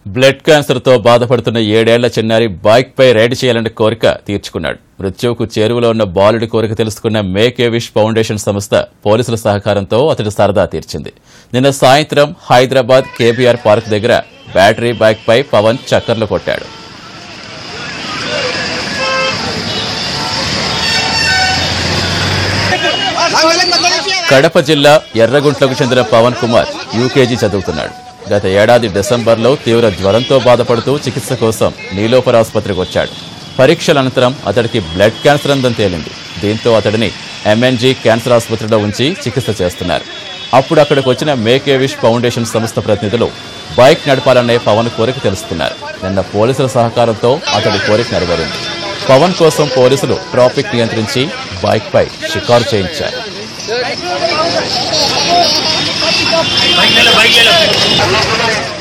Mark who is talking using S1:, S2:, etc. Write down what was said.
S1: blood క్యాన్సర్తో బాధపడుతున్న ఏడేళ్ల చిన్నారి బైక్పై రైడ్ చేయాలనే కోరిక తీర్చుకున్నాడు మృత్యువుకు చేరువలో ఉన్న బాలుడి కోరిక తెలుసుకున్న మేక్ ఏ విష్ ఫౌండేషన్ సంస్థ పోలీసుల సహకారంతో అతడి సరదా తీర్చింది నిన్న సాయంత్రం హైదరాబాద్ కేబీఆర్ పార్క్ దగ్గర బ్యాటరీ బైక్పై పవన్ చక్కర్లు కొట్టాడు కడప జిల్లా ఎర్రగుంట్లకు చెందిన పవన్ కుమార్ యూకేజీ చదువుతున్నాడు గత ఏడాది డిసెంబర్లో తీవ్ర జ్వరంతో బాధపడుతూ చికిత్స కోసం నీలోఫర్ ఆసుపత్రికి వచ్చాడు పరీక్షల అనంతరం అతడికి బ్లడ్ క్యాన్సర్ ఉందని తేలింది దీంతో అతడిని ఎంఎన్జీ క్యాన్సర్ ఆసుపత్రిలో ఉంచి చికిత్స చేస్తున్నారు అప్పుడు అక్కడికి వచ్చిన మేక్ ఏ విష్ ఫౌండేషన్ సంస్థ ప్రతినిధులు బైక్ నడపాలనే పవన్ కోరిక తెలుసుకున్నారు నిన్న పోలీసుల సహకారంతో అతడి కోరిక నెరవేరింది పవన్ కోసం పోలీసులు ట్రాఫిక్ నియంత్రించి బైక్పై షికారు చేయించారు
S2: బైక్ ले लो बाइक ले लो